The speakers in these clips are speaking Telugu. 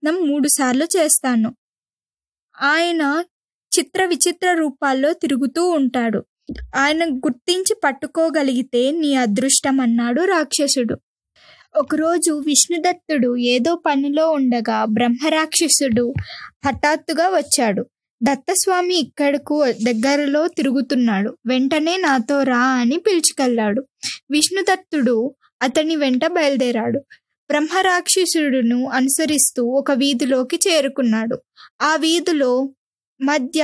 ప్రయత్నం మూడు సార్లు చేస్తాను ఆయన చిత్ర విచిత్ర రూపాల్లో తిరుగుతూ ఉంటాడు ఆయన గుర్తించి పట్టుకోగలిగితే నీ అదృష్టం అన్నాడు రాక్షసుడు ఒకరోజు విష్ణుదత్తుడు ఏదో పనిలో ఉండగా బ్రహ్మరాక్షసుడు హఠాత్తుగా వచ్చాడు దత్తస్వామి ఇక్కడకు దగ్గరలో తిరుగుతున్నాడు వెంటనే నాతో రా అని పిలుచుకెళ్ళాడు విష్ణుదత్తుడు అతని వెంట బయలుదేరాడు బ్రహ్మరాక్షసుడును అనుసరిస్తూ ఒక వీధిలోకి చేరుకున్నాడు ఆ వీధిలో మధ్య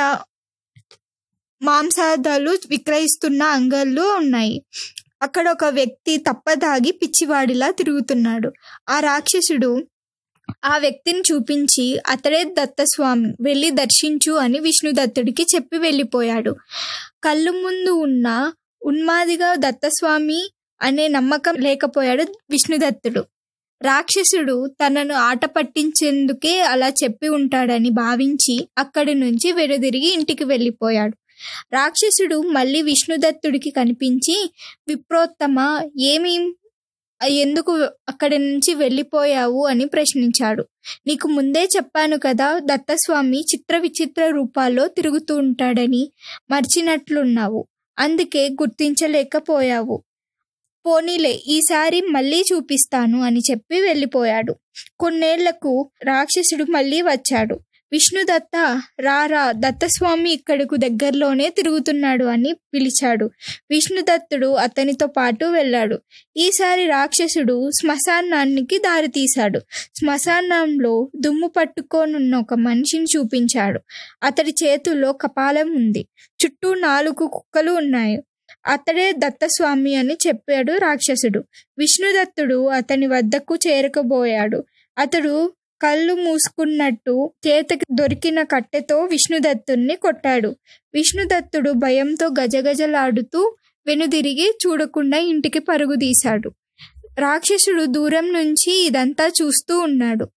మాంసాదాలు విక్రయిస్తున్న అంగళ్ళు ఉన్నాయి అక్కడ ఒక వ్యక్తి తప్పదాగి పిచ్చివాడిలా తిరుగుతున్నాడు ఆ రాక్షసుడు ఆ వ్యక్తిని చూపించి అతడే దత్తస్వామి వెళ్ళి దర్శించు అని విష్ణుదత్తుడికి చెప్పి వెళ్ళిపోయాడు కళ్ళు ముందు ఉన్న ఉన్మాదిగా దత్తస్వామి అనే నమ్మకం లేకపోయాడు విష్ణుదత్తుడు రాక్షసుడు తనను ఆట పట్టించేందుకే అలా చెప్పి ఉంటాడని భావించి అక్కడి నుంచి వెనుదిరిగి ఇంటికి వెళ్ళిపోయాడు రాక్షసుడు మళ్ళీ విష్ణుదత్తుడికి కనిపించి విప్రోత్తమ ఏమి ఎందుకు అక్కడి నుంచి వెళ్ళిపోయావు అని ప్రశ్నించాడు నీకు ముందే చెప్పాను కదా దత్తస్వామి చిత్ర విచిత్ర రూపాల్లో తిరుగుతూ ఉంటాడని మర్చినట్లున్నావు అందుకే గుర్తించలేకపోయావు పోనీలే ఈసారి మళ్ళీ చూపిస్తాను అని చెప్పి వెళ్ళిపోయాడు కొన్నేళ్లకు రాక్షసుడు మళ్ళీ వచ్చాడు విష్ణుదత్త రారా దత్తస్వామి ఇక్కడకు దగ్గరలోనే తిరుగుతున్నాడు అని పిలిచాడు విష్ణుదత్తుడు అతనితో పాటు వెళ్ళాడు ఈసారి రాక్షసుడు శ్మశానానికి దారితీశాడు శ్మశానంలో దుమ్ము పట్టుకోనున్న ఒక మనిషిని చూపించాడు అతడి చేతుల్లో కపాలం ఉంది చుట్టూ నాలుగు కుక్కలు ఉన్నాయి అతడే దత్తస్వామి అని చెప్పాడు రాక్షసుడు విష్ణుదత్తుడు అతని వద్దకు చేరకబోయాడు అతడు కళ్ళు మూసుకున్నట్టు చేతికి దొరికిన కట్టెతో విష్ణుదత్తుణ్ణి కొట్టాడు విష్ణుదత్తుడు భయంతో గజగజలాడుతూ వెనుదిరిగి చూడకుండా ఇంటికి పరుగు తీశాడు రాక్షసుడు దూరం నుంచి ఇదంతా చూస్తూ ఉన్నాడు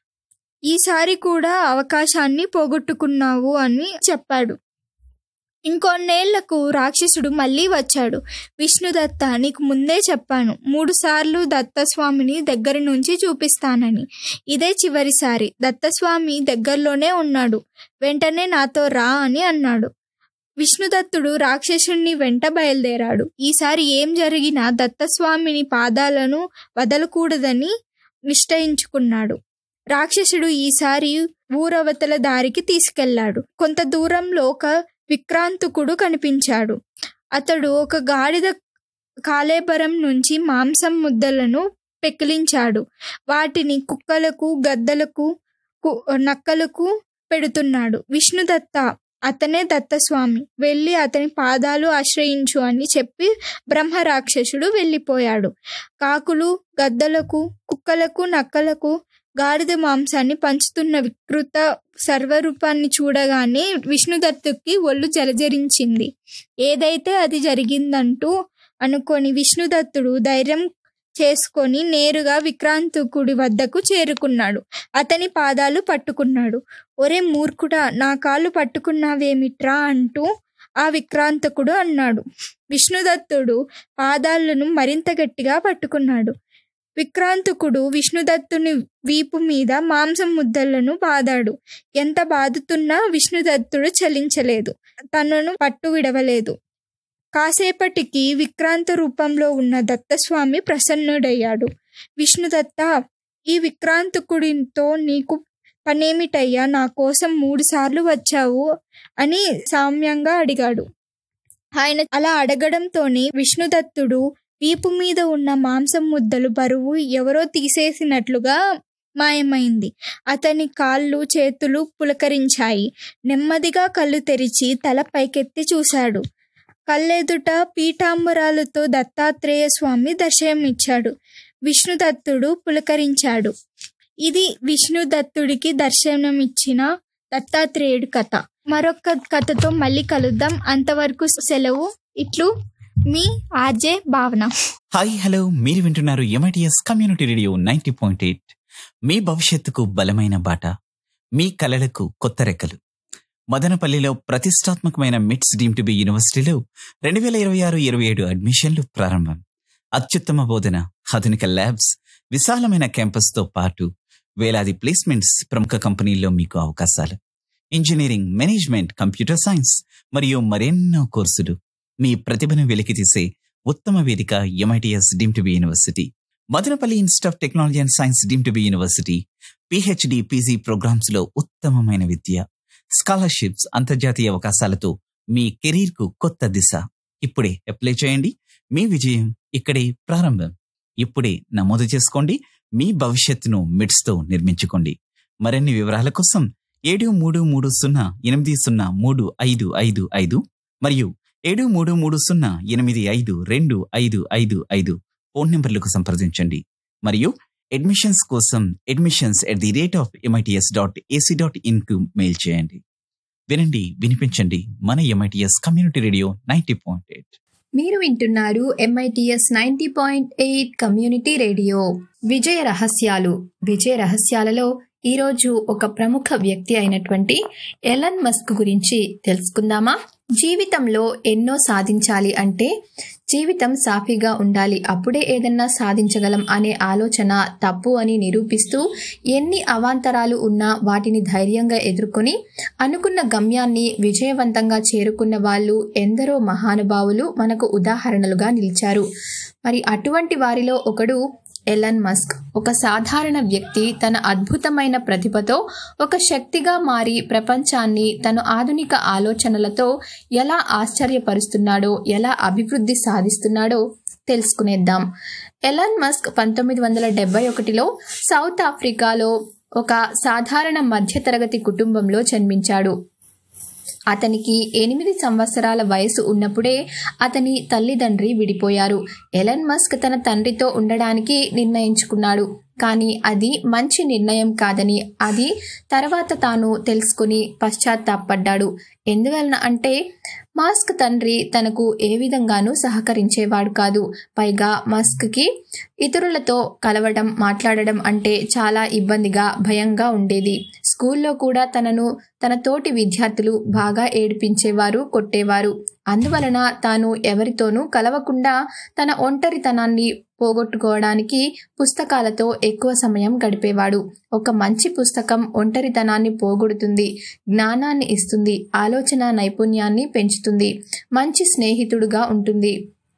ఈసారి కూడా అవకాశాన్ని పోగొట్టుకున్నావు అని చెప్పాడు ఇంకొన్నేళ్లకు రాక్షసుడు మళ్ళీ వచ్చాడు విష్ణుదత్త నీకు ముందే చెప్పాను మూడు సార్లు దత్తస్వామిని దగ్గర నుంచి చూపిస్తానని ఇదే చివరిసారి దత్తస్వామి దగ్గరలోనే ఉన్నాడు వెంటనే నాతో రా అని అన్నాడు విష్ణుదత్తుడు రాక్షసుణ్ణి వెంట బయలుదేరాడు ఈసారి ఏం జరిగినా దత్తస్వామిని పాదాలను వదలకూడదని నిశ్చయించుకున్నాడు రాక్షసుడు ఈసారి ఊరవతల దారికి తీసుకెళ్లాడు కొంత దూరంలో ఒక విక్రాంతుకుడు కనిపించాడు అతడు ఒక గాడిద కాలేబరం నుంచి మాంసం ముద్దలను పెకిలించాడు వాటిని కుక్కలకు గద్దలకు నక్కలకు పెడుతున్నాడు విష్ణుదత్త అతనే దత్తస్వామి వెళ్ళి అతని పాదాలు ఆశ్రయించు అని చెప్పి బ్రహ్మ రాక్షసుడు వెళ్ళిపోయాడు కాకులు గద్దలకు కుక్కలకు నక్కలకు గాడిద మాంసాన్ని పంచుతున్న వికృత సర్వరూపాన్ని చూడగానే విష్ణుదత్తుకి ఒళ్ళు జలజరించింది ఏదైతే అది జరిగిందంటూ అనుకొని విష్ణుదత్తుడు ధైర్యం చేసుకొని నేరుగా విక్రాంతుకుడి వద్దకు చేరుకున్నాడు అతని పాదాలు పట్టుకున్నాడు ఒరే మూర్ఖుడా నా కాళ్ళు పట్టుకున్నావేమిట్రా అంటూ ఆ విక్రాంతకుడు అన్నాడు విష్ణుదత్తుడు పాదాలను మరింత గట్టిగా పట్టుకున్నాడు విక్రాంతకుడు విష్ణుదత్తుని వీపు మీద మాంసం ముద్దలను బాదాడు ఎంత బాదుతున్నా విష్ణుదత్తుడు చలించలేదు తనను పట్టు విడవలేదు కాసేపటికి విక్రాంత రూపంలో ఉన్న దత్తస్వామి ప్రసన్నుడయ్యాడు విష్ణుదత్త ఈ విక్రాంతకుడితో నీకు పనేమిటయ్యా నా కోసం మూడు సార్లు వచ్చావు అని సామ్యంగా అడిగాడు ఆయన అలా అడగడంతోనే విష్ణుదత్తుడు వీపు మీద ఉన్న మాంసం ముద్దలు బరువు ఎవరో తీసేసినట్లుగా మాయమైంది అతని కాళ్ళు చేతులు పులకరించాయి నెమ్మదిగా కళ్ళు తెరిచి తల పైకెత్తి చూశాడు కళ్ళెదుట పీఠాంబరాలతో దత్తాత్రేయ స్వామి దర్శనమిచ్చాడు విష్ణుదత్తుడు పులకరించాడు ఇది విష్ణుదత్తుడికి దర్శనమిచ్చిన దత్తాత్రేయుడి కథ మరొక కథతో మళ్ళీ కలుద్దాం అంతవరకు సెలవు ఇట్లు మీ ఆర్జే భావన హాయ్ హలో మీరు వింటున్నారు MITS community radio ninety point eight మీ భవిష్యత్తుకు బలమైన బాట మీ కలలకు కొత్త రెక్కలు మదనపల్లిలో ప్రతిష్టాత్మకమైన మిట్స్ డీమ్ టు బి యూనివర్సిటీలో రెండు వేల ఇరవై ఆరు ఇరవై ఏడు అడ్మిషన్లు ప్రారంభం అత్యుత్తమ బోధన ఆధునిక ల్యాబ్స్ విశాలమైన క్యాంపస్తో పాటు వేలాది ప్లేస్మెంట్స్ ప్రముఖ కంపెనీల్లో మీకు అవకాశాలు ఇంజనీరింగ్ మేనేజ్మెంట్ కంప్యూటర్ సైన్స్ మరియు మరెన్నో కోర్సులు మీ ప్రతిభను వెలికితీసే ఉత్తమ వేదిక MITS deem to be university Madanapalle institute of technology and science deem to be university PhD PG programmes లో ఉత్తమమైన విద్య స్కాలర్షిప్స్ అంతర్జాతీయ అవకాశాలతో మీ కెరీర్ కు కొత్త దిశ ఇప్పుడే అప్లై చేయండి మీ విజయం ఇక్కడే ప్రారంభం ఇప్పుడే నమోదు చేసుకోండి మీ భవిష్యత్తును మిడ్స్ తో నిర్మించుకోండి మరిన్ని వివరాల కోసం ఏడు మూడు మూడు సున్నా ఎనిమిది సున్నా మూడు ఐదు ఐదు ఐదు మరియు ఏడు మూడు మూడు సున్నా ఎనిమిది ఐదు రెండు ఐదు ఐదు ఐదు ఫోన్ నంబర్లకు సంప్రదించండి మరియు అడ్మిషన్స్ కోసం admissions at the rate of MITS dot AC dot in కు మెయిల్ చేయండి వినండి వినిపించండి మన MITS community radio ninety point eight మీరు వింటున్నారు MITS ninety point eight community radio విజయ రహస్యాలు విజయ రహస్యాలలో ఈరోజు ఒక ప్రముఖ వ్యక్తి అయినటువంటి ఎలన్ మస్క్ గురించి తెలుసుకుందామా జీవితంలో ఎన్నో సాధించాలి అంటే జీవితం సాఫీగా ఉండాలి అప్పుడే ఏదన్నా సాధించగలం అనే ఆలోచన తప్పు అని నిరూపిస్తూ ఎన్ని అవాంతరాలు ఉన్నా వాటిని ధైర్యంగా ఎదుర్కొని అనుకున్న గమ్యాన్ని విజయవంతంగా చేరుకున్న వాళ్ళు ఎందరో మహానుభావులు మనకు ఉదాహరణలుగా నిలిచారు మరి అటువంటి వారిలో ఒకడు ఎలన్ మస్క్ ఒక సాధారణ వ్యక్తి తన అద్భుతమైన ప్రతిభతో ఒక శక్తిగా మారి ప్రపంచాన్ని తన ఆధునిక ఆలోచనలతో ఎలా ఆశ్చర్యపరుస్తున్నాడో ఎలా అభివృద్ధి సాధిస్తున్నాడో తెలుసుకునేద్దాం ఎలన్ మస్క్ పంతొమ్మిది వందల డెబ్బై ఒకటిలో సౌత్ ఆఫ్రికాలో ఒక సాధారణ మధ్యతరగతి కుటుంబంలో జన్మించాడు అతనికి ఎనిమిది సంవత్సరాల వయసు ఉన్నప్పుడే అతని తల్లిదండ్రి విడిపోయారు ఎలన్ మస్క్ తన తండ్రితో ఉండడానికి నిర్ణయించుకున్నాడు కానీ అది మంచి నిర్ణయం కాదని అది తర్వాత తాను తెలుసుకుని పశ్చాత్తాపడ్డాడు ఎందువలన అంటే మాస్క్ తండ్రి తనకు ఏ విధంగానూ సహకరించేవాడు కాదు పైగా మస్క్కి ఇతరులతో కలవడం మాట్లాడడం అంటే చాలా ఇబ్బందిగా భయంగా ఉండేది స్కూల్లో కూడా తనను తన తోటి విద్యార్థులు బాగా ఏడిపించేవారు కొట్టేవారు అందువలన తాను ఎవరితోనూ కలవకుండా తన ఒంటరితనాన్ని పోగొట్టుకోవడానికి పుస్తకాలతో ఎక్కువ సమయం గడిపేవాడు ఒక మంచి పుస్తకం ఒంటరితనాన్ని పోగొడుతుంది జ్ఞానాన్ని ఇస్తుంది ఆలోచన నైపుణ్యాన్ని పెంచుతుంది మంచి స్నేహితుడుగా ఉంటుంది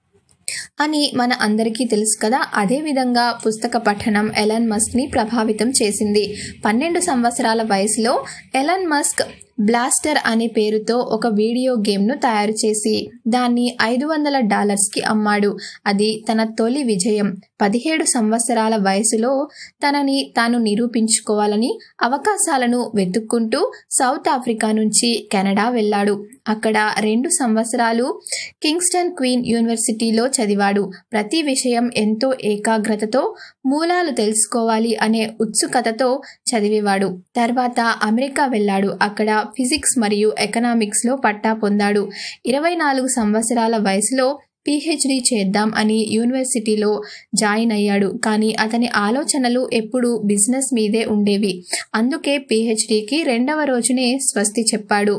అని మన అందరికీ తెలుసు కదా అదేవిధంగా పుస్తక పఠనం ఎలన్ మస్క్ని ప్రభావితం చేసింది పన్నెండు సంవత్సరాల వయసులో ఎలన్ మస్క్ బ్లాస్టర్ అనే పేరుతో ఒక వీడియో గేమ్ను తయారు చేసి దాన్ని ఐదు వందల డాలర్స్కి అమ్మాడు అది తన తొలి విజయం పదిహేడు సంవత్సరాల వయసులో తనని తాను నిరూపించుకోవాలని అవకాశాలను వెతుక్కుంటూ సౌత్ ఆఫ్రికా నుంచి కెనడా వెళ్ళాడు అక్కడ రెండు సంవత్సరాలు కింగ్స్టన్ క్వీన్ యూనివర్సిటీలో చదివాడు ప్రతి విషయం ఎంతో ఏకాగ్రతతో మూలాలు తెలుసుకోవాలి అనే ఉత్సుకతతో చదివేవాడు తర్వాత అమెరికా వెళ్ళాడు అక్కడ ఫిజిక్స్ మరియు ఎకనామిక్స్లో పట్టా పొందాడు ఇరవై నాలుగు సంవత్సరాల వయసులో పిహెచ్డి చేద్దాం అని యూనివర్సిటీలో జాయిన్ అయ్యాడు కానీ అతని ఆలోచనలు ఎప్పుడూ బిజినెస్ మీదే ఉండేవి అందుకే పిహెచ్డికి రెండవ రోజునే స్వస్తి చెప్పాడు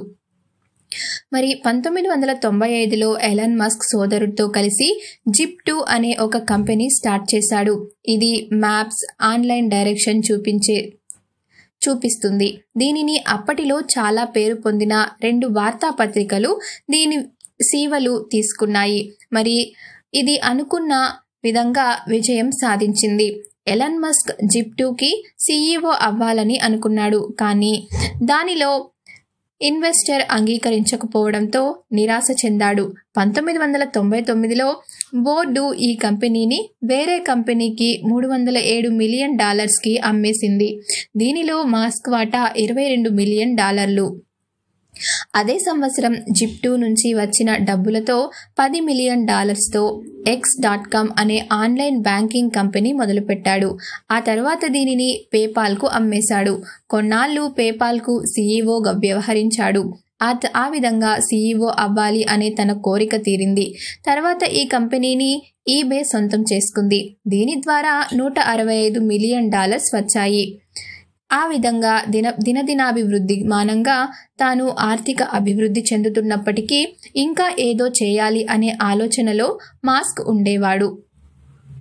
మరి పంతొమ్మిది వందల తొంభై ఐదులో ఎలన్ మస్క్ సోదరుడితో కలిసి జిప్ టూ అనే ఒక కంపెనీ స్టార్ట్ చేశాడు ఇది మ్యాప్స్ ఆన్లైన్ డైరెక్షన్ చూపించే చూపిస్తుంది దీనిని అప్పటిలో చాలా పేరు పొందిన రెండు వార్తాపత్రికలు దీని సేవలు తీసుకున్నాయి మరి ఇది అనుకున్న విధంగా విజయం సాధించింది ఎలన్ మస్క్ జిప్ టూకి సీఈఓ అవ్వాలని అనుకున్నాడు కానీ దానిలో ఇన్వెస్టర్ అంగీకరించకపోవడంతో నిరాశ చెందాడు పంతొమ్మిది వందల తొంభై తొమ్మిదిలో బోర్డు ఈ కంపెనీని వేరే కంపెనీకి మూడు వందల ఏడు మిలియన్ డాలర్స్కి అమ్మేసింది దీనిలో మాస్క్ వాటా ఇరవై రెండు మిలియన్ డాలర్లు అదే సంవత్సరం జిప్టూ నుంచి వచ్చిన డబ్బులతో పది మిలియన్ డాలర్స్తో ఎక్స్ డాట్ కామ్ అనే ఆన్లైన్ బ్యాంకింగ్ కంపెనీ మొదలుపెట్టాడు ఆ తర్వాత దీనిని పేపాల్కు అమ్మేశాడు కొన్నాళ్ళు పేపాల్కు సీఈఓగా వ్యవహరించాడు ఆ ఆ విధంగా సీఈఓ అవ్వాలి అనే తన కోరిక తీరింది తర్వాత ఈ కంపెనీని ఈబే సొంతం చేసుకుంది దీని ద్వారా నూట అరవై ఐదు మిలియన్ డాలర్స్ వచ్చాయి ఆ విధంగా దిన దినదినాభివృద్ధి మానంగా తాను ఆర్థిక అభివృద్ధి చెందుతున్నప్పటికీ ఇంకా ఏదో చేయాలి అనే ఆలోచనలో మాస్క్ ఉండేవాడు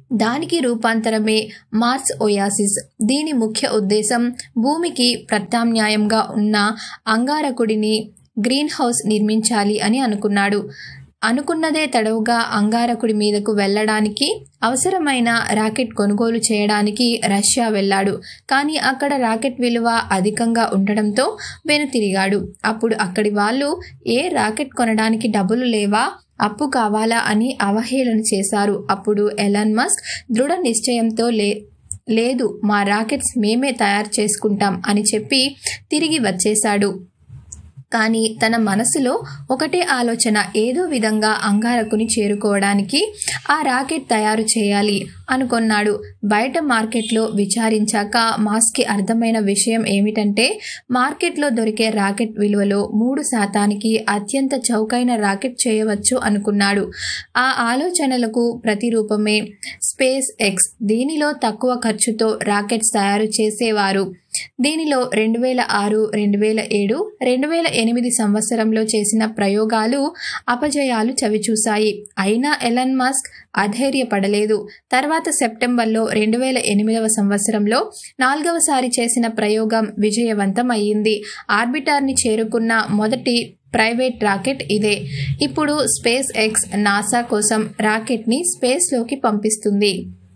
దానికి రూపాంతరమే మార్స్ ఒయాసిస్ దీని ముఖ్య ఉద్దేశం భూమికి ప్రత్యామ్నాయంగా ఉన్న అంగారకుడిని గ్రీన్ హౌస్ నిర్మించాలి అని అనుకున్నాడు అనుకున్నదే తడవుగా అంగారకుడి మీదకు వెళ్ళడానికి అవసరమైన రాకెట్ కొనుగోలు చేయడానికి రష్యా వెళ్ళాడు కానీ అక్కడ రాకెట్ విలువ అధికంగా ఉండడంతో వెనుతిరిగాడు అప్పుడు అక్కడి వాళ్ళు ఏ రాకెట్ కొనడానికి డబ్బులు లేవా అప్పు కావాలా అని అవహేళన చేశారు అప్పుడు ఎలాన్ మస్క్ దృఢ నిశ్చయంతో లే లేదు మా రాకెట్స్ మేమే తయారు చేసుకుంటాం అని చెప్పి తిరిగి వచ్చేశాడు కానీ తన మనసులో ఒకటే ఆలోచన ఏదో విధంగా అంగారకుని చేరుకోవడానికి ఆ రాకెట్ తయారు చేయాలి అనుకున్నాడు బయట మార్కెట్లో విచారించాక మాస్కి అర్థమైన విషయం ఏమిటంటే మార్కెట్లో దొరికే రాకెట్ విలువలో మూడు శాతానికి అత్యంత చౌకైన రాకెట్ చేయవచ్చు అనుకున్నాడు ఆ ఆలోచనలకు ప్రతిరూపమే స్పేస్ ఎక్స్ దీనిలో తక్కువ ఖర్చుతో రాకెట్స్ తయారు చేసేవారు దీనిలో రెండు వేల ఆరు రెండు వేల ఏడు రెండు వేల ఎనిమిది సంవత్సరంలో చేసిన ప్రయోగాలు అపజయాలు చవిచూశాయి అయినా ఎలన్ మస్క్ అధైర్యపడలేదు తర్వాత సెప్టెంబర్లో రెండు వేల ఎనిమిదవ సంవత్సరంలో నాలుగవసారి చేసిన ప్రయోగం విజయవంతం అయ్యింది ఆర్బిటార్ని చేరుకున్న మొదటి ప్రైవేట్ రాకెట్ ఇదే ఇప్పుడు స్పేస్ ఎక్స్ నాసా కోసం రాకెట్ని స్పేస్లోకి పంపిస్తుంది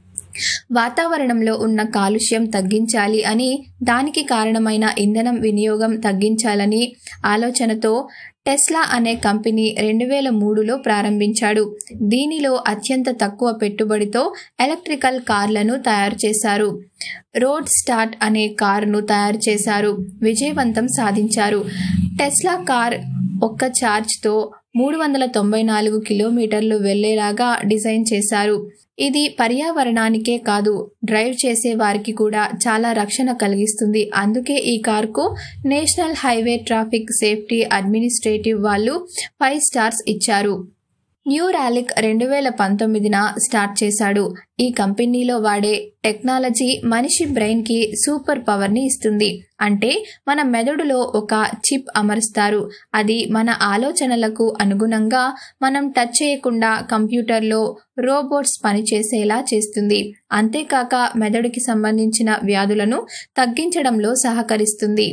వాతావరణంలో ఉన్న కాలుష్యం తగ్గించాలి అని దానికి కారణమైన ఇంధనం వినియోగం తగ్గించాలని ఆలోచనతో టెస్లా అనే కంపెనీ రెండు వేల మూడులో ప్రారంభించాడు దీనిలో అత్యంత తక్కువ పెట్టుబడితో ఎలక్ట్రికల్ కార్లను తయారు చేశారు రోడ్ స్టార్ట్ అనే కారును తయారు చేశారు విజయవంతం సాధించారు టెస్లా కార్ ఒక్క ఛార్జ్తో మూడు వందల తొంభై నాలుగు కిలోమీటర్లు వెళ్లేలాగా డిజైన్ చేశారు ఇది పర్యావరణానికే కాదు డ్రైవ్ చేసే వారికి కూడా చాలా రక్షణ కలిగిస్తుంది అందుకే ఈ కార్కు national highway traffic safety administrative వాళ్ళు ఫైవ్ స్టార్స్ ఇచ్చారు న్యూ ర్యాలిక్ రెండు వేల పంతొమ్మిదిన స్టార్ట్ చేశాడు ఈ కంపెనీలో వాడే టెక్నాలజీ మనిషి బ్రెయిన్కి సూపర్ పవర్ని ఇస్తుంది అంటే మన మెదడులో ఒక చిప్ అమరుస్తారు అది మన ఆలోచనలకు అనుగుణంగా మనం టచ్ చేయకుండా కంప్యూటర్లో రోబోట్స్ పనిచేసేలా చేస్తుంది అంతేకాక మెదడుకి సంబంధించిన వ్యాధులను తగ్గించడంలో సహకరిస్తుంది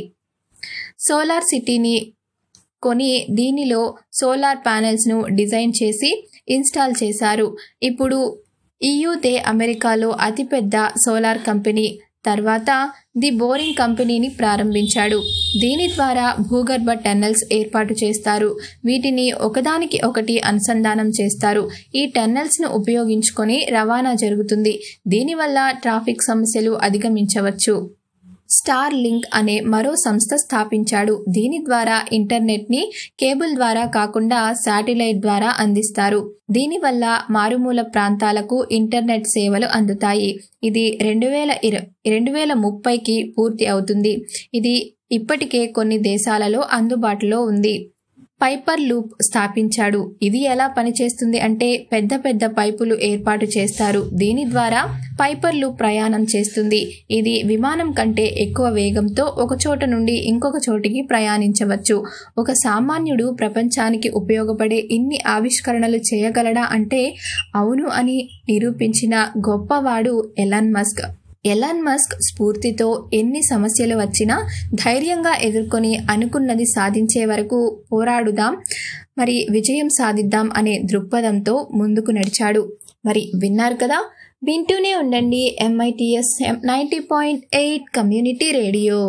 సోలార్ సిటీని కొని దీనిలో సోలార్ ప్యానెల్స్ను డిజైన్ చేసి ఇన్స్టాల్ చేశారు ఇప్పుడు ఈయూతే అమెరికాలో అతిపెద్ద సోలార్ కంపెనీ తర్వాత ది బోరింగ్ కంపెనీని ప్రారంభించాడు దీని ద్వారా భూగర్భ టన్నెల్స్ ఏర్పాటు చేస్తారు వీటిని ఒకదానికి ఒకటి అనుసంధానం చేస్తారు ఈ టన్నెల్స్ను ఉపయోగించుకొని రవాణా జరుగుతుంది దీనివల్ల ట్రాఫిక్ సమస్యలు అధిగమించవచ్చు స్టార్ లింక్ అనే మరో సంస్థ స్థాపించాడు దీని ద్వారా ఇంటర్నెట్ని కేబుల్ ద్వారా కాకుండా శాటిలైట్ ద్వారా అందిస్తారు దీనివల్ల మారుమూల ప్రాంతాలకు ఇంటర్నెట్ సేవలు అందుతాయి ఇది రెండు వేల ఇర రెండు వేల ముప్పైకి పూర్తి అవుతుంది ఇది ఇప్పటికే కొన్ని దేశాలలో అందుబాటులో ఉంది పైపర్ లూప్ స్థాపించాడు ఇది ఎలా పనిచేస్తుంది అంటే పెద్ద పెద్ద పైపులు ఏర్పాటు చేస్తారు దీని ద్వారా పైపర్ లూప్ ప్రయాణం చేస్తుంది ఇది విమానం కంటే ఎక్కువ వేగంతో ఒక చోట నుండి ఇంకొక చోటికి ప్రయాణించవచ్చు ఒక సామాన్యుడు ప్రపంచానికి ఉపయోగపడే ఇన్ని ఆవిష్కరణలు చేయగలడా అంటే అవును అని నిరూపించిన గొప్పవాడు ఎలాన్ మస్క్ ఎలాన్ మస్క్ స్ఫూర్తితో ఎన్ని సమస్యలు వచ్చినా ధైర్యంగా ఎదుర్కొని అనుకున్నది సాధించే వరకు పోరాడుదాం మరి విజయం సాధిద్దాం అనే దృక్పథంతో ముందుకు నడిచాడు మరి విన్నారు కదా వింటూనే ఉండండి MITS ninety point eight community radio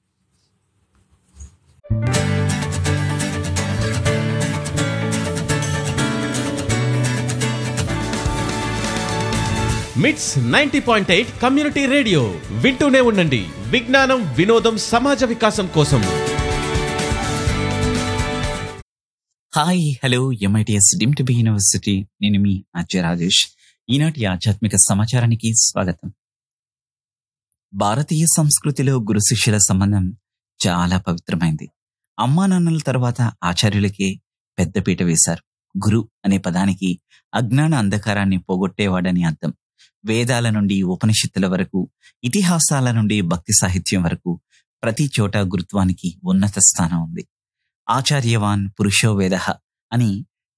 MITS ninety point eight community radio వింటూనే ఉండండి విజ్ఞానం వినోదం సమాజ వికాసం కోసం hi hello MITS deem to be university నేను మీ ఆచార్య రాజేష్ ఈనాటి ఆధ్యాత్మిక సమాచారానికి స్వాగతం భారతీయ సంస్కృతిలో గురు శిష్యుల సంబంధం చాలా పవిత్రమైంది అమ్మా నాన్నల తర్వాత ఆచార్యులకే పెద్దపీట వేశారు గురు అనే పదానికి అజ్ఞాన అంధకారాన్ని పోగొట్టేవాడని అర్థం వేదాల నుండి ఉపనిషత్తుల వరకు ఇతిహాసాల నుండి భక్తి సాహిత్యం వరకు ప్రతి చోట గురుత్వానికి ఉన్నత స్థానం ఉంది ఆచార్యవాన్ పురుషో వేద అని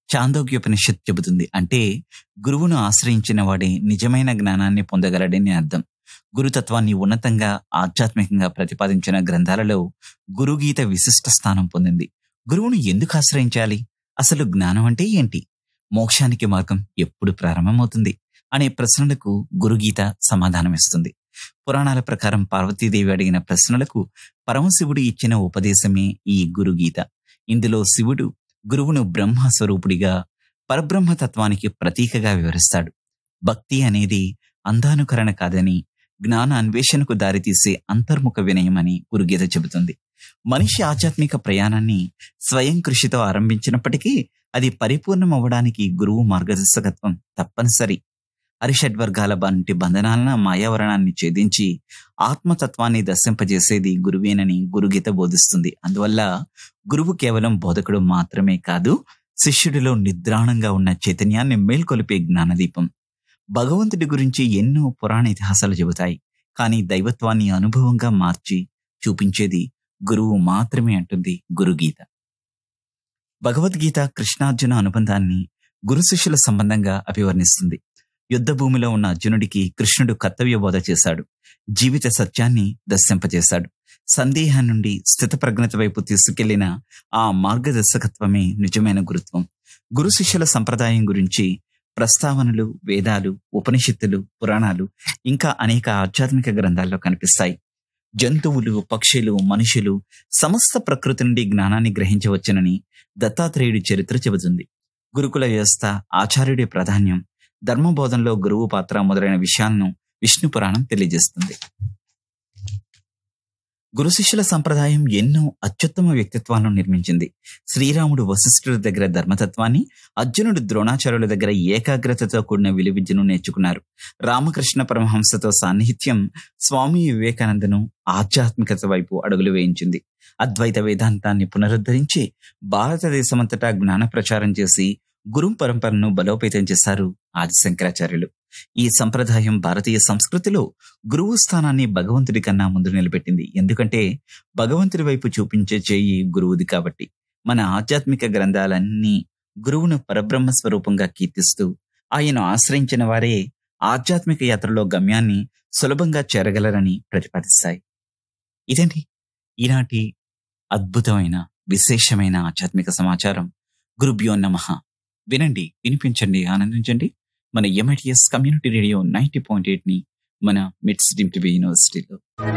చాందోగ్యోపనిషత్ చెబుతుంది అంటే గురువును ఆశ్రయించిన వాడే నిజమైన జ్ఞానాన్ని పొందగలడని అర్థం గురుతత్వాన్ని ఉన్నతంగా ఆధ్యాత్మికంగా ప్రతిపాదించిన గ్రంథాలలో గురుగీత విశిష్ట స్థానం పొందింది గురువును ఎందుకు ఆశ్రయించాలి అసలు జ్ఞానం అంటే ఏంటి మోక్షానికి మార్గం ఎప్పుడు ప్రారంభమవుతుంది అనే ప్రశ్నలకు గురుగీత సమాధానమిస్తుంది పురాణాల ప్రకారం పార్వతీదేవి అడిగిన ప్రశ్నలకు పరమశివుడు ఇచ్చిన ఉపదేశమే ఈ గురుగీత ఇందులో శివుడు గురువును బ్రహ్మ స్వరూపుడిగా పరబ్రహ్మతత్వానికి ప్రతీకగా వివరిస్తాడు భక్తి అనేది అంధానుకరణ కాదని జ్ఞాన అన్వేషణకు దారితీసే అంతర్ముఖ వినయం అని గురుగీత చెబుతుంది మనిషి ఆధ్యాత్మిక ప్రయాణాన్ని స్వయం కృషితో ఆరంభించినప్పటికీ అది పరిపూర్ణం అవ్వడానికి గురువు మార్గదర్శకత్వం తప్పనిసరి అరిషడ్వర్గాల వంటి బంధనాలన మాయావరణాన్ని ఛేదించి ఆత్మతత్వాన్ని దర్శింపజేసేది గురువేనని గురుగీత బోధిస్తుంది అందువల్ల గురువు కేవలం బోధకుడు మాత్రమే కాదు శిష్యుడిలో నిద్రాణంగా ఉన్న చైతన్యాన్ని మేల్కొలిపే జ్ఞానదీపం భగవంతుడి గురించి ఎన్నో పురాణ ఇతిహాసాలు చెబుతాయి కానీ దైవత్వాన్ని అనుభవంగా మార్చి చూపించేది గురువు మాత్రమే అంటుంది గురుగీత భగవద్గీత కృష్ణార్జున అనుబంధాన్ని గురు శిష్యుల సంబంధంగా అభివర్ణిస్తుంది యుద్ధ భూమిలో ఉన్న అర్జునుడికి కృష్ణుడు కర్తవ్య బోధ చేశాడు జీవిత సత్యాన్ని దర్శింపజేశాడు సందేహం నుండి స్థితప్రజ్ఞత వైపు తీసుకెళ్లిన ఆ మార్గదర్శకత్వమే నిజమైన గురుత్వం గురు శిష్యుల సంప్రదాయం గురించి ప్రస్తావనలు వేదాలు ఉపనిషత్తులు పురాణాలు ఇంకా అనేక ఆధ్యాత్మిక గ్రంథాల్లో కనిపిస్తాయి జంతువులు పక్షులు మనుషులు సమస్త ప్రకృతి నుండి జ్ఞానాన్ని గ్రహించవచ్చునని దత్తాత్రేయుడి చరిత్ర చెబుతుంది గురుకుల వ్యవస్థ ఆచార్యుడి ప్రాధాన్యం ధర్మబోధంలో గురువు పాత్ర మొదలైన విషయాలను విష్ణు పురాణం తెలియజేస్తుంది గురు శిష్యుల సంప్రదాయం ఎన్నో అత్యుత్తమ వ్యక్తిత్వాలను నిర్మించింది శ్రీరాముడు వశిష్ఠుడి దగ్గర ధర్మతత్వాన్ని అర్జునుడు ద్రోణాచార్యుల దగ్గర ఏకాగ్రతతో కూడిన విలువిద్యను నేర్చుకున్నారు రామకృష్ణ పరమహంసతో సాన్నిహిత్యం స్వామి వివేకానందను ఆధ్యాత్మికత వైపు అడుగులు వేయించింది అద్వైత వేదాంతాన్ని పునరుద్ధరించి భారతదేశమంతటా జ్ఞాన ప్రచారం చేసి గురు పరంపరను బలోపేతం చేశారు ఆది శంకరాచార్యులు ఈ సంప్రదాయం భారతీయ సంస్కృతిలో గురువు స్థానాన్ని భగవంతుడి కన్నా ముందు నిలబెట్టింది ఎందుకంటే భగవంతుడి వైపు చూపించే చేయి గురువుది కాబట్టి మన ఆధ్యాత్మిక గ్రంథాలన్నీ గురువును పరబ్రహ్మ స్వరూపంగా కీర్తిస్తూ ఆయన ఆశ్రయించిన వారే ఆధ్యాత్మిక యాత్రలో గమ్యాన్ని సులభంగా చేరగలరని ప్రతిపాదిస్తాయి ఇదండి ఈనాటి అద్భుతమైన విశేషమైన ఆధ్యాత్మిక సమాచారం గురుభ్యో నమః వినండి వినిపించండి ఆనందించండి మన MITS community radio ninety point eight ని మన మిడ్స్ టీవీ యూనివర్సిటీలో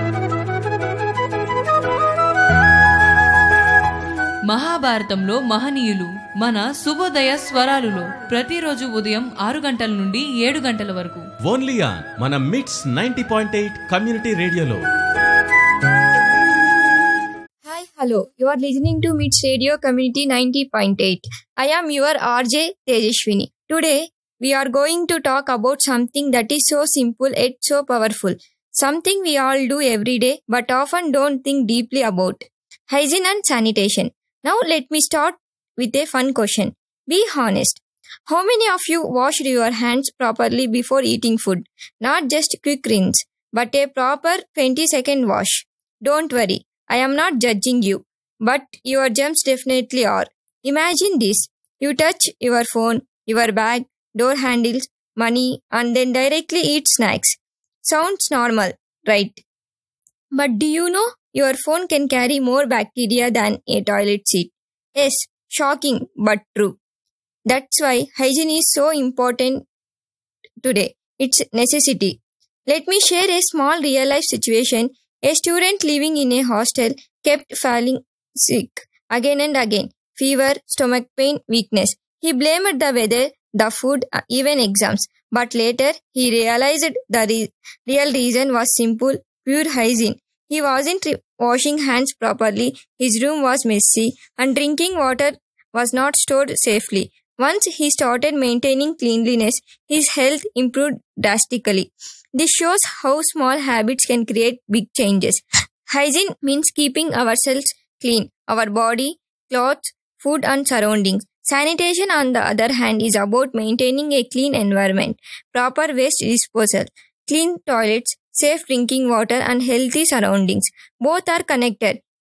మహాభారతంలో మహనీయులు మన శుభోదయ స్వరాలులో ప్రతిరోజు ఉదయం ఆరు గంటల నుండి ఏడు గంటల వరకు ఓన్లీ ఆన్ మన MITS ninety point eight community రేడియోలో Hi, hello. You are listening to Meets Radio Community 90.8. I am your RJ Tejashwini. Today, we are going to talk about something that is so simple yet so powerful. Something we all do every day but often don't think deeply about. Hygiene and sanitation. Now, let me start with a fun question. Be honest. How many of you washed your hands properly before eating food? Not just quick rinse, but a proper 20 second wash. Don't worry. I am not judging you, but your germs definitely are. Imagine this. You touch your phone, your bag, door handles, money, and then directly eat snacks. Sounds normal, right? But do you know your phone can carry more bacteria than a toilet seat? Yes, shocking, but true. That's why hygiene is so important today. It's necessity. Let me share a small real life situation. A student living in a hostel kept falling sick again and again. Fever, stomach pain, weakness. He blamed the weather, the food, uh, even exams. But later he realized the re- real reason was simple, pure hygiene. He wasn't re- washing hands properly, his room was messy, and drinking water was not stored safely. Once he started maintaining cleanliness, his health improved drastically. This shows how small habits can create big changes. Hygiene means keeping ourselves clean, our body, clothes, food, and surroundings. Sanitation, on the other hand, is about maintaining a clean environment, proper waste disposal, clean toilets, safe drinking water, and healthy surroundings. Both are connected.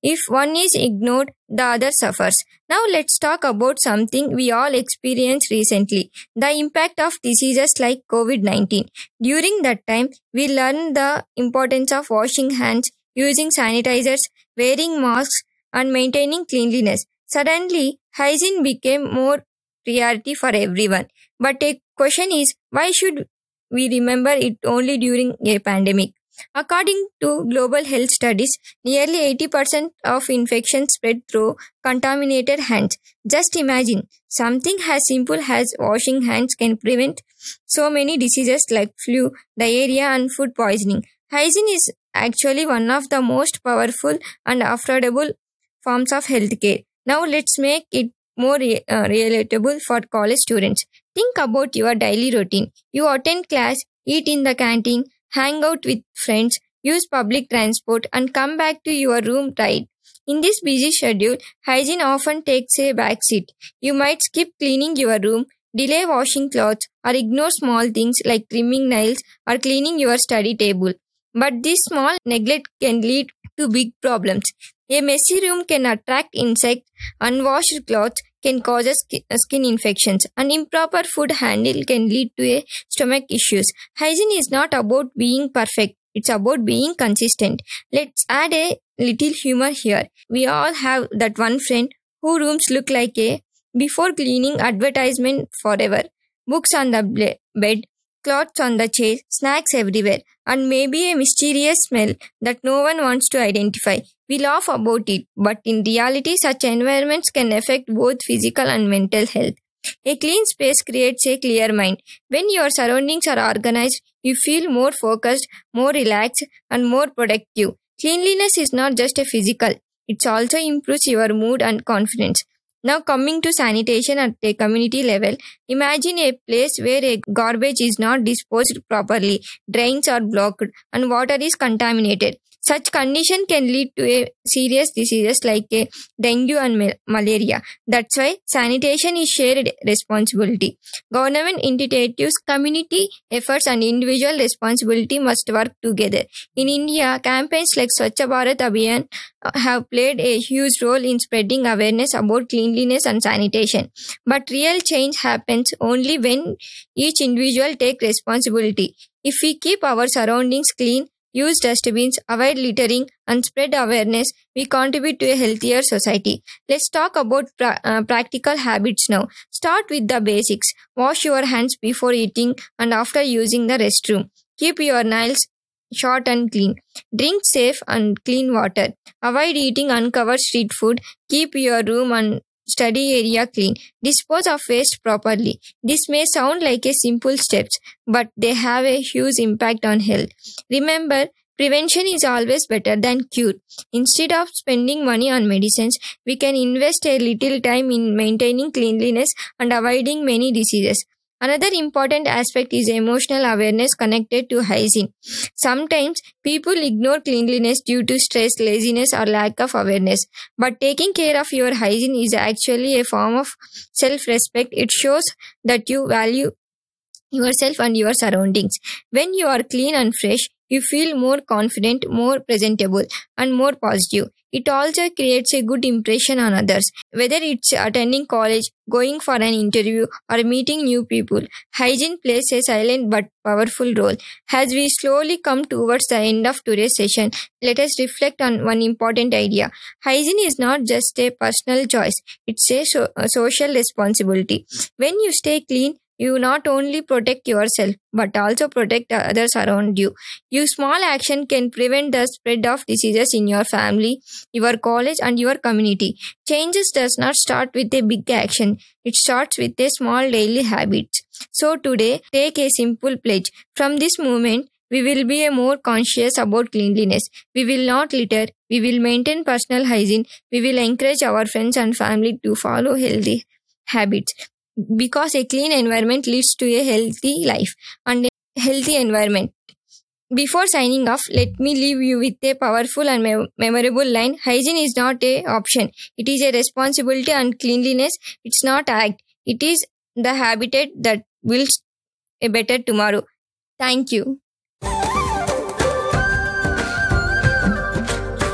If one is ignored, the other suffers. Now let's talk about something we all experienced recently the impact of diseases like COVID 19. During that time, we learned the importance of washing hands, using sanitizers, wearing masks, and maintaining cleanliness. Suddenly, hygiene became more priority for everyone. But a question is why should we remember it only during a pandemic? According to global health studies, nearly 80% of infections spread through contaminated hands. Just imagine something as simple as washing hands can prevent so many diseases like flu, diarrhea, and food poisoning. Hygiene is actually one of the most powerful and affordable forms of healthcare. Now let's make it more re- uh, relatable for college students. Think about your daily routine. You attend class, eat in the canteen, hang out with friends, use public transport, and come back to your room tired. In this busy schedule, hygiene often takes a backseat. You might skip cleaning your room, delay washing clothes, or ignore small things like trimming nails or cleaning your study table. But this small neglect can lead to big problems. A messy room can attract insects, unwashed clothes can cause sk- skin infections, and improper food handle can lead to a stomach issues. Hygiene is not about being perfect, it's about being consistent. Let's add a little humor here. We all have that one friend who rooms look like a before cleaning advertisement forever. Books on the ble- bed, clothes on the chair, snacks everywhere, and maybe a mysterious smell that no one wants to identify. We laugh about it, but in reality, such environments can affect both physical and mental health. A clean space creates a clear mind. When your surroundings are organized, you feel more focused, more relaxed, and more productive. Cleanliness is not just a physical, it also improves your mood and confidence. Now, coming to sanitation at a community level, imagine a place where a garbage is not disposed properly, drains are blocked, and water is contaminated. Such condition can lead to a serious diseases like a dengue and ma- malaria. That's why sanitation is shared responsibility. Government initiatives, community efforts, and individual responsibility must work together. In India, campaigns like Swachh Bharat Abhiyan uh, have played a huge role in spreading awareness about cleanliness and sanitation. But real change happens only when each individual take responsibility. If we keep our surroundings clean, use dustbins, avoid littering, and spread awareness, we contribute to a healthier society. Let's talk about pra- uh, practical habits now. Start with the basics. Wash your hands before eating and after using the restroom. Keep your nails short and clean. Drink safe and clean water. Avoid eating uncovered street food. Keep your room and study area clean. Dispose of waste properly. This may sound like a simple steps, but they have a huge impact on health. Remember, prevention is always better than cure. Instead of spending money on medicines, we can invest a little time in maintaining cleanliness and avoiding many diseases. Another important aspect is emotional awareness connected to hygiene. Sometimes people ignore cleanliness due to stress, laziness, or lack of awareness. But taking care of your hygiene is actually a form of self respect. It shows that you value yourself and your surroundings. When you are clean and fresh, you feel more confident, more presentable, and more positive. It also creates a good impression on others. Whether it's attending college, going for an interview, or meeting new people, hygiene plays a silent but powerful role. As we slowly come towards the end of today's session, let us reflect on one important idea. Hygiene is not just a personal choice, it's a, so- a social responsibility. When you stay clean, you not only protect yourself but also protect others around you. Your small action can prevent the spread of diseases in your family, your college, and your community. Changes does not start with a big action, it starts with a small daily habits. So today, take a simple pledge. From this moment, we will be a more conscious about cleanliness. We will not litter. We will maintain personal hygiene. We will encourage our friends and family to follow healthy habits because a clean environment leads to a healthy life and a healthy environment. Before signing off, let me leave you with a powerful and mem- memorable line. Hygiene is not a option. It is a responsibility and cleanliness. It's not act. It is the habitat that builds a better tomorrow. Thank you.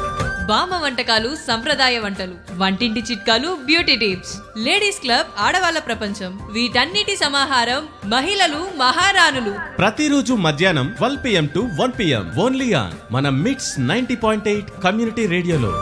బామ్మ వంటకాలు సంప్రదాయ వంటలు వంటింటి చిట్కాలు బ్యూటీ టిప్స్ లేడీస్ క్లబ్ ఆడవాళ్ళ ప్రపంచం వీటన్నిటి సమాహారం మహిళలు మహారాణులు ప్రతిరోజు మధ్యాహ్నం twelve PM to one PM only on మన MITS ninety point eight community రేడియోలో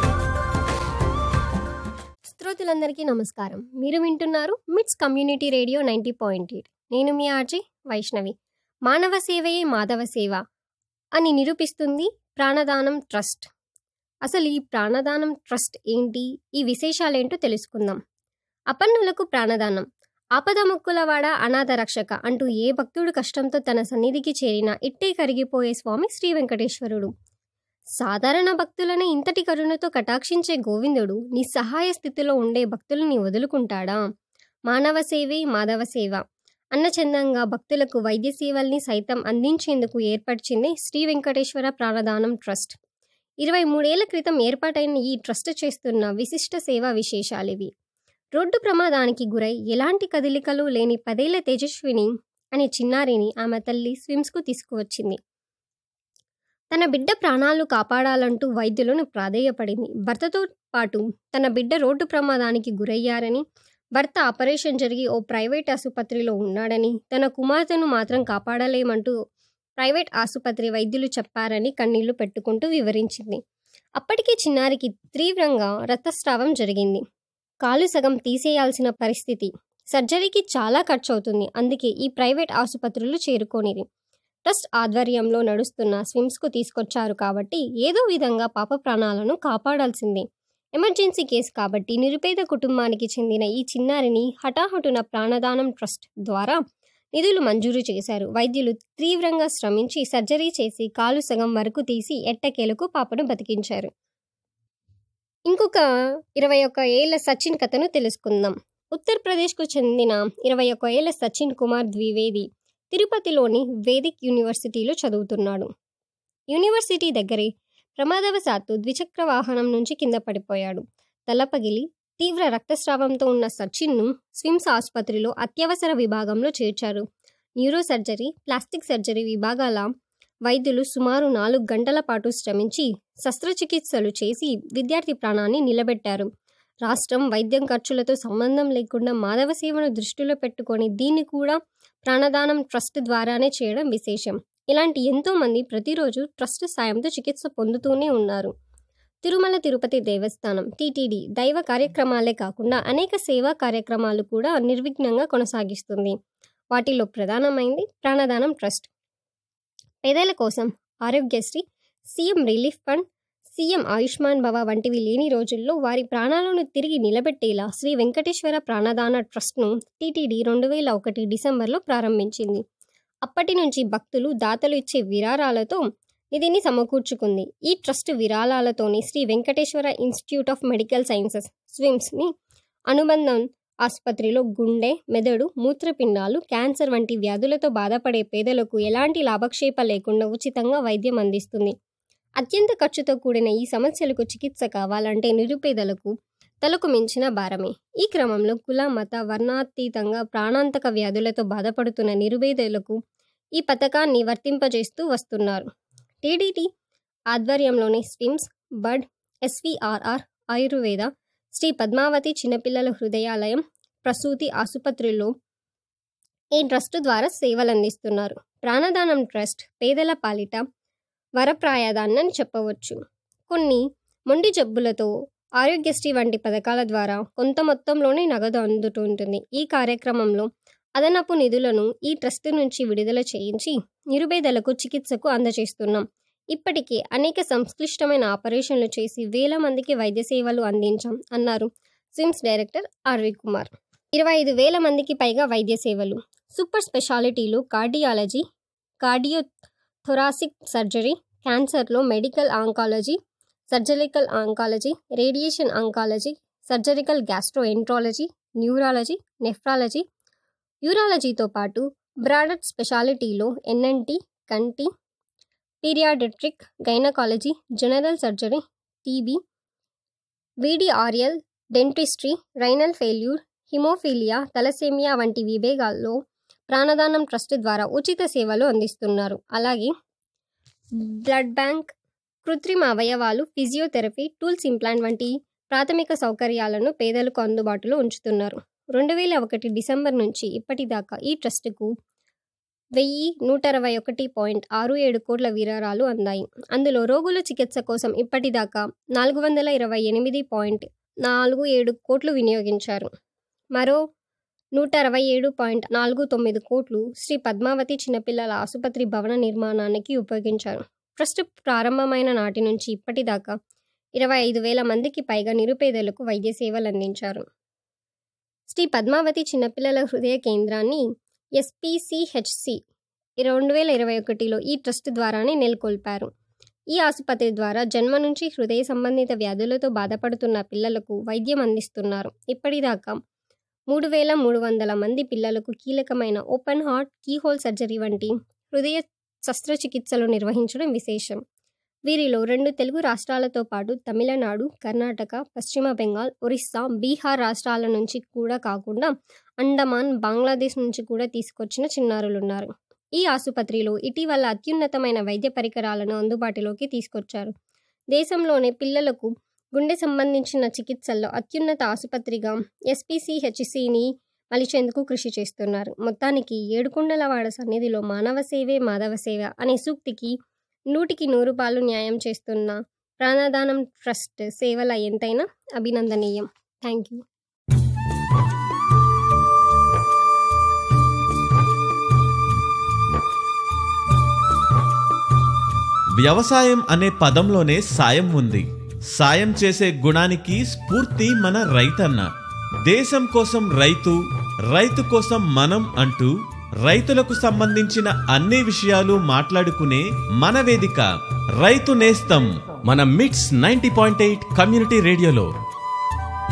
శ్రోతలందరికీ నమస్కారం మీరు వింటున్నారు MITS community radio ninety point eight నేను మీ ఆర్జీ వైష్ణవి మానవ సేవయే మాధవ సేవ అని నిరూపిస్తుంది ప్రాణదానం ట్రస్ట్ అసలు ఈ ప్రాణదానం ట్రస్ట్ ఏంటి ఈ విశేషాలేంటో తెలుసుకుందాం అపన్నులకు ప్రాణదానం ఆపదముక్కులవాడ అనాథ రక్షక అంటూ ఏ భక్తుడు కష్టంతో తన సన్నిధికి చేరినా ఇట్టే కరిగిపోయే స్వామి శ్రీ వెంకటేశ్వరుడు సాధారణ భక్తులని ఇంతటి కరుణతో కటాక్షించే గోవిందుడు నిస్సహాయ స్థితిలో ఉండే భక్తులని వదులుకుంటాడా మానవ సేవే మాధవ సేవ అన్నచందంగా భక్తులకు వైద్య సేవల్ని సైతం అందించేందుకు ఏర్పరిచింది శ్రీ వెంకటేశ్వర ప్రాణదానం ట్రస్ట్ ఇరవై మూడేళ్ల క్రితం ఏర్పాటైన ఈ ట్రస్ట్ చేస్తున్న విశిష్ట సేవా విశేషాలివి రోడ్డు ప్రమాదానికి గురై ఎలాంటి కదలికలు లేని పదేళ్ల తేజస్విని అనే చిన్నారిని ఆమె తల్లి స్విమ్స్కు తీసుకువచ్చింది తన బిడ్డ ప్రాణాలు కాపాడాలంటూ వైద్యులను ప్రాధేయపడింది భర్తతో పాటు తన బిడ్డ రోడ్డు ప్రమాదానికి గురయ్యారని భర్త ఆపరేషన్ జరిగి ఓ ప్రైవేట్ ఆసుపత్రిలో ఉన్నాడని తన కుమార్తెను మాత్రం కాపాడలేమంటూ ప్రైవేట్ ఆసుపత్రి వైద్యులు చెప్పారని కన్నీళ్లు పెట్టుకుంటూ వివరించింది అప్పటికే చిన్నారికి తీవ్రంగా రక్తస్రావం జరిగింది కాలు సగం తీసేయాల్సిన పరిస్థితి సర్జరీకి చాలా ఖర్చు అవుతుంది అందుకే ఈ ప్రైవేట్ ఆసుపత్రులు చేరుకోనిది ట్రస్ట్ ఆధ్వర్యంలో నడుస్తున్న స్విమ్స్కు తీసుకొచ్చారు కాబట్టి ఏదో విధంగా పాప ప్రాణాలను కాపాడాల్సిందే ఎమర్జెన్సీ కేసు కాబట్టి నిరుపేద కుటుంబానికి చెందిన ఈ చిన్నారిని హఠాహుటున ప్రాణదానం ట్రస్ట్ ద్వారా నిధులు మంజూరు చేశారు వైద్యులు తీవ్రంగా శ్రమించి సర్జరీ చేసి కాలు సగం వరకు తీసి ఎట్టకేలకు పాపను బతికించారు ఇంకొక ఇరవై ఒక్క ఏళ్ల సచిన్ కథను తెలుసుకుందాం ఉత్తరప్రదేశ్కు చెందిన ఇరవై ఒక్క ఏళ్ల సచిన్ కుమార్ ద్వివేది తిరుపతిలోని వేదిక్ యూనివర్సిటీలో చదువుతున్నాడు యూనివర్సిటీ దగ్గరే ప్రమాదవశాత్తు ద్విచక్ర వాహనం నుంచి కింద పడిపోయాడు తల పగిలి తీవ్ర రక్తస్రావంతో ఉన్న సచిన్ను స్విమ్స్ ఆసుపత్రిలో అత్యవసర విభాగంలో చేర్చారు న్యూరో సర్జరీ ప్లాస్టిక్ సర్జరీ విభాగాల వైద్యులు సుమారు నాలుగు గంటల పాటు శ్రమించి శస్త్రచికిత్సలు చేసి విద్యార్థి ప్రాణాన్ని నిలబెట్టారు రాష్ట్రం వైద్యం ఖర్చులతో సంబంధం లేకుండా మాధవ సేవను దృష్టిలో పెట్టుకొని దీన్ని కూడా ప్రాణదానం ట్రస్ట్ ద్వారానే చేయడం విశేషం ఇలాంటి ఎంతో మంది ప్రతిరోజు ట్రస్ట్ సాయంతో చికిత్స పొందుతూనే ఉన్నారు తిరుమల తిరుపతి దేవస్థానం టీటీడీ దైవ కార్యక్రమాలే కాకుండా అనేక సేవా కార్యక్రమాలు కూడా నిర్విఘ్నంగా కొనసాగిస్తుంది వాటిలో ప్రధానమైంది ప్రాణదానం ట్రస్ట్ పేదల కోసం Aarogyasri CM relief fund CM Ayushman Bhava వంటివి లేని రోజుల్లో వారి ప్రాణాలను తిరిగి నిలబెట్టేలా శ్రీ వెంకటేశ్వర ప్రాణదాన ట్రస్ట్ను టీటీడీ రెండు వేల ఒకటి డిసెంబర్లో ప్రారంభించింది అప్పటి నుంచి భక్తులు దాతలు ఇచ్చే విరాళాలతో నిధిని సమకూర్చుకుంది ఈ ట్రస్ట్ విరాళాలతోని Sri Venkateswara institute of medical sciences స్విమ్స్ని అనుబంధం ఆసుపత్రిలో గుండె మెదడు మూత్రపిండాలు క్యాన్సర్ వంటి వ్యాధులతో బాధపడే పేదలకు ఎలాంటి లాభక్షేప లేకుండా ఉచితంగా వైద్యం అందిస్తుంది అత్యంత ఖర్చుతో కూడిన ఈ సమస్యలకు చికిత్స కావాలంటే నిరుపేదలకు తలకు మించిన భారమే ఈ క్రమంలో కుల మత వర్ణాతీతంగా ప్రాణాంతక వ్యాధులతో బాధపడుతున్న నిరుపేదలకు ఈ పథకాన్ని వర్తింపజేస్తూ వస్తున్నారు టీడీటీ ఆధ్వర్యంలోని స్విమ్స్ బడ్ ఎస్విఆర్ఆర్ ఆయుర్వేద శ్రీ పద్మావతి చిన్నపిల్లల హృదయాలయం ప్రసూతి ఆసుపత్రిలో ఈ ట్రస్ట్ ద్వారా సేవలు అందిస్తున్నారు ప్రాణదానం ట్రస్ట్ పేదల పాలిట వరప్రాయదాన్నని చెప్పవచ్చు కొన్ని మొండి జబ్బులతో ఆరోగ్యశ్రీ వంటి పథకాల ద్వారా కొంత మొత్తంలోనే నగదు అందుతుంటుంది ఈ కార్యక్రమంలో అదనపు నిధులను ఈ ట్రస్ట్ నుంచి విడుదల చేయించి నిరుపేదలకు చికిత్సకు అందజేస్తున్నాం ఇప్పటికే అనేక సంక్లిష్టమైన ఆపరేషన్లు చేసి వేల మందికి వైద్య సేవలు అందించాం అన్నారు స్విమ్స్ డైరెక్టర్ ఆర్వి కుమార్ ఇరవై ఐదు వేల మందికి పైగా వైద్య సేవలు సూపర్ స్పెషాలిటీలు కార్డియాలజీ కార్డియో థొరాసిక్ సర్జరీ క్యాన్సర్లో medical oncology surgical oncology radiation oncology surgical gastroenterology neurology nephrology యూరాలజీతో పాటు బ్రాడర్ స్పెషాలిటీలో ఎన్ఎన్టీ కంటి paediatric gynaecology general surgery TB VDRL dentistry renal failure haemophilia thalassaemia వంటి విభాగాల్లో ప్రాణదానం ట్రస్ట్ ద్వారా ఉచిత సేవలు అందిస్తున్నారు అలాగే బ్లడ్ బ్యాంక్ కృత్రిమ అవయవాలు ఫిజియోథెరపీ టూల్స్ ఇంప్లాంట్ వంటి ప్రాథమిక సౌకర్యాలను పేదలకు అందుబాటులో ఉంచుతున్నారు రెండు వేల ఒకటి డిసెంబర్ నుంచి ఇప్పటిదాకా ఈ ట్రస్టుకు వెయ్యి నూట అరవై ఒకటి పాయింట్ ఆరు ఏడు కోట్ల విరాళాలు అందాయి అందులో రోగుల చికిత్స కోసం ఇప్పటిదాకా నాలుగు వందల ఇరవై ఎనిమిది పాయింట్ నాలుగు ఏడు కోట్లు వినియోగించారు మరో నూట అరవై ఏడు పాయింట్ నాలుగు తొమ్మిది కోట్లు శ్రీ పద్మావతి చిన్నపిల్లల ఆసుపత్రి భవన నిర్మాణానికి ఉపయోగించారు ట్రస్ట్ ప్రారంభమైన నాటి నుంచి ఇప్పటిదాకా ఇరవై ఐదు వేల మందికి పైగా నిరుపేదలకు వైద్య సేవలు అందించారు శ్రీ పద్మావతి చిన్నపిల్లల హృదయ కేంద్రాన్ని ఎస్పీసీహెచ్సి రెండు వేల ఇరవై ఒకటిలో ఈ ట్రస్ట్ ద్వారానే నెలకొల్పారు ఈ ఆసుపత్రి ద్వారా జన్మ నుంచి హృదయ సంబంధిత వ్యాధులతో బాధపడుతున్న పిల్లలకు వైద్యం అందిస్తున్నారు ఇప్పటిదాకా మూడు వేల మూడు వందల మంది పిల్లలకు కీలకమైన ఓపెన్ హార్ట్ కీహోల్ సర్జరీ వంటి హృదయ శస్త్రచికిత్సలు నిర్వహించడం విశేషం వీరిలో రెండు తెలుగు రాష్ట్రాలతో పాటు తమిళనాడు కర్ణాటక పశ్చిమ బెంగాల్ ఒరిస్సా బీహార్ రాష్ట్రాల నుంచి కూడా కాకుండా అండమాన్ బంగ్లాదేశ్ నుంచి కూడా తీసుకొచ్చిన చిన్నారులున్నారు ఈ ఆసుపత్రిలో ఇటీవల అత్యున్నతమైన వైద్య పరికరాలను అందుబాటులోకి తీసుకొచ్చారు దేశంలోనే పిల్లలకు గుండె సంబంధించిన చికిత్సల్లో అత్యున్నత ఆసుపత్రిగా ఎస్పీసీహెచ్సిని మలిచేందుకు కృషి చేస్తున్నారు మొత్తానికి ఏడుకొండలవాడ సన్నిధిలో మానవ సేవే మాధవ సేవ అనే సూక్తికి నూటికి నూరు పాలు న్యాయం చేస్తున్న ప్రాణదానం ట్రస్ట్ సేవల ఎంతైనా అభినందనీయం థ్యాంక్ యూ వ్యవసాయం అనే పదంలోనే సాయం ఉంది సాయం చేసే గుణానికి స్ఫూర్తి మన రైతన్న దేశం కోసం రైతు రైతు కోసం మనం అంటూ రైతులకు సంబంధించిన అన్ని విషయాలు మాట్లాడుకునే మన వేదిక రైతు నేస్తం మన మిట్స్ నైంటీ పాయింట్ ఎయిట్ కమ్యూనిటీ రేడియోలో